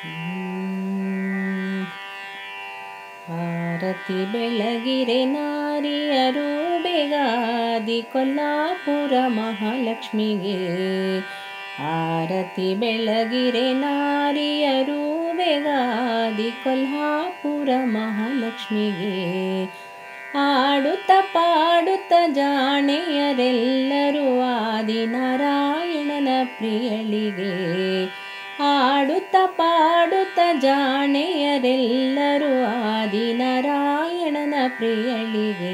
ಆರತಿ ಬೆಳಗಿರೆ ನಾರಿಯರು ಬೇಗಾದಿ ಕೊಲ್ಲಾಪುರ ಮಹಾಲಕ್ಷ್ಮಿಗೆ ಆರತಿ ಬೆಳಗಿರೆ ನಾರಿಯರು ಬೇಗಾದಿ ಕೊಲ್ಹಾಪುರ ಮಹಾಲಕ್ಷ್ಮಿಗೆ ಆಡುತ್ತ ಪಾಡುತ್ತ ಜಾಣೆಯರೆಲ್ಲರೂ ಆದಿನಾರಾಯಣನ ಪ್ರಿಯಳಿಗೆ ಆಡುತ್ತ ಪಾಡುತ್ತ ಜಾಣೆಯರೆಲ್ಲರೂ ಆದಿನಾರಾಯಣನ ಪ್ರಿಯಳಿಗೆ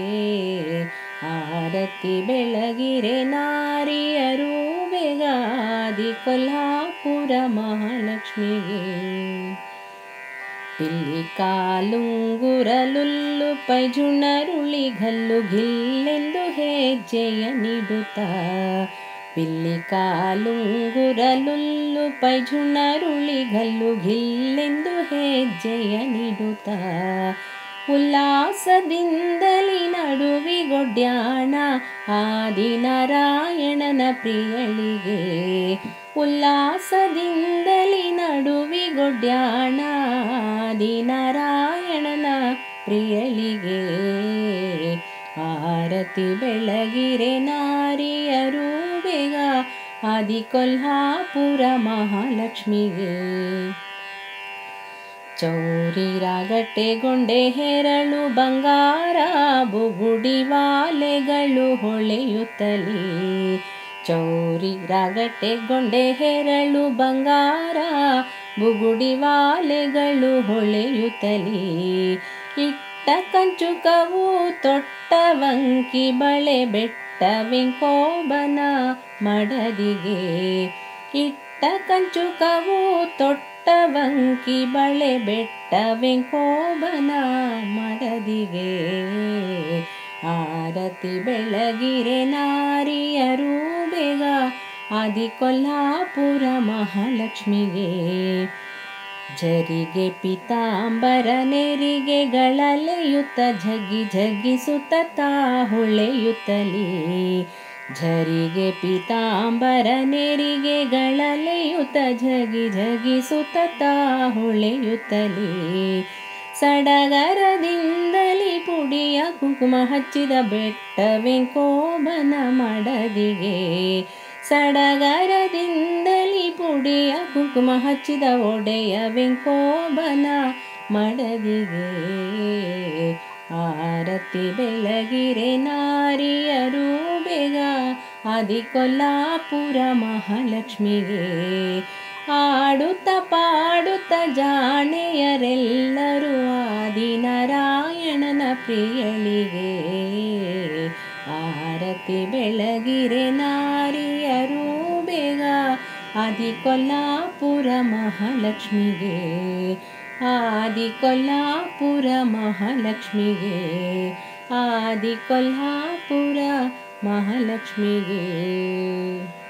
ಆರತಿ ಬೆಳಗಿರೆ ನಾರಿಯರು ಬೇಗಾದಿ ಕೊಲ್ಹಾಪುರ ಮಹಾಲಕ್ಷ್ಮಿಗೆ ಪಿಲ್ಲಿ ಕಾಲುಂಗುರಲುಲ್ಲು ಪೈಜುಣರುಳಿ ಗಲ್ಲು ಘಿಲ್ಲೆಂದು ಹೆಜ್ಜೆಯ ನೀಡುತ್ತ ಪಿಲ್ಲಿ ಕಾಲುಂಗುರಲುಲ್ಲು ಪೈಜುಣರುಳಿ ಗಲ್ಲು ಘಿಲ್ಲೆಂದು ಹೆಜ್ಜೆಯ ನೀಡುತ್ತ ಉಲ್ಲಾಸದಿಂದಲಿ ನಡುವಿಗೊಡ್ಯಾಣ ಆದಿನಾರಾಯಣನ ಪ್ರಿಯಳಿಗೆ ಉಲ್ಲಾಸದಿಂದಲಿ ನಡುವಿಗೊಡ್ಯಾಣ ಆದಿನಾರಾಯಣನ ಪ್ರಿಯಳಿಗೆ ಆರತಿ ಬೆಳಗಿರೆ ನಾರಿಯರು ಬೇಗ ಆದಿ ಕೊಲ್ಹಾಪುರ ಮಹಾಲಕ್ಷ್ಮಿಗೆ ಚೌರಿ ರಾಗಟ್ಟೆಗೊಂಡೆ ಹೆರಳು ಬಂಗಾರ ಬುಗುಡಿ ವಾಲೆಗಳು ಹೊಳೆಯುತ್ತಲಿ ಚೌರಿ ರಾಗಟ್ಟೆಗೊಂಡೆ ಹೆರಳು ಬಂಗಾರ ಬುಗುಡಿ ವಾಲೆಗಳು ಹೊಳೆಯುತ್ತಲಿ ಇಟ್ಟ ಕಂಚುಕವು ತೊಟ್ಟವಂಕಿ ಬಳೆ ಬೆಟ್ಟ ವೆಂಕೋಬನ ಮಡದಿಗೆ ಇಟ್ಟ ಕಂಚುಕವು ತೊಟ್ಟವಂಕಿ ಬಳೆ ಬೆಟ್ಟ ವೆಂಕೋಬನ ಮಡದಿಗೆ ಆರತಿ ಬೆಳಗಿರೆ ನಾರಿಯರು ಬೇಗ ಆದಿ ಕೊಲ್ಹಾಪುರ ಮಹಾಲಕ್ಷ್ಮಿಗೆ ಜರಿಗೆ ಪಿತಾಂಬರ ನೆರಿಗೆಗಳಲೆಯುತ್ತ ಝಗಿ ಝಗಿಸುತ್ತ ತಾ ಹೊಳೆಯುತ್ತಲಿ ಝರಿಗೆ ಪಿತಾಂಬರ ನೆರಿಗೆಗಳಲೆಯುತ್ತ ಝಗಿ ಝಗಿಸುತ್ತ ತಾ ಹೊಳೆಯುತ್ತಲಿ ಸಡಗರದಿಂದಲಿ ಪುಡಿಯ ಕುಂಕುಮ ಹಚ್ಚಿದ ಬೆಟ್ಟ ವೆಂಕೋಬನ ಮಡದಿಗೆ ಸಡಗರದಿಂದಲಿ ಪುಡಿಯ ಕುಂಕುಮ ಹಚ್ಚಿದ ಒಡೆಯ ವೆಂಕೋಬನ ಮಡದಿಗೆ ಆರತಿ ಬೆಳಗಿರೆ ನಾರಿಯರು ಬೇಗ ಆದಿ ಕೊಲ್ಲಾಪುರ ಮಹಾಲಕ್ಷ್ಮಿಗೆ ಆಡುತ್ತ ಪಾಡುತ್ತ ಜಾಣೆಯರೆಲ್ಲರೂ ಆದಿನಾರಾಯಣನ ಪ್ರಿಯಳಿಗೆ ಆರತಿ ಬೆಳಗಿರೆ ನಾರಿಯರು ಬೇಗ ಆದಿ ಕೊಲ್ಲಾಪುರ ಮಹಾಲಕ್ಷ್ಮಿಗೆ ಆದಿ ಕೊಲ್ಹಾಪುರ ಮಹಾಲಕ್ಷ್ಮಿಗೆ ಆದಿ ಕೊಲ್ಹಾಪುರ ಮಹಾಲಕ್ಷ್ಮಿಗೆ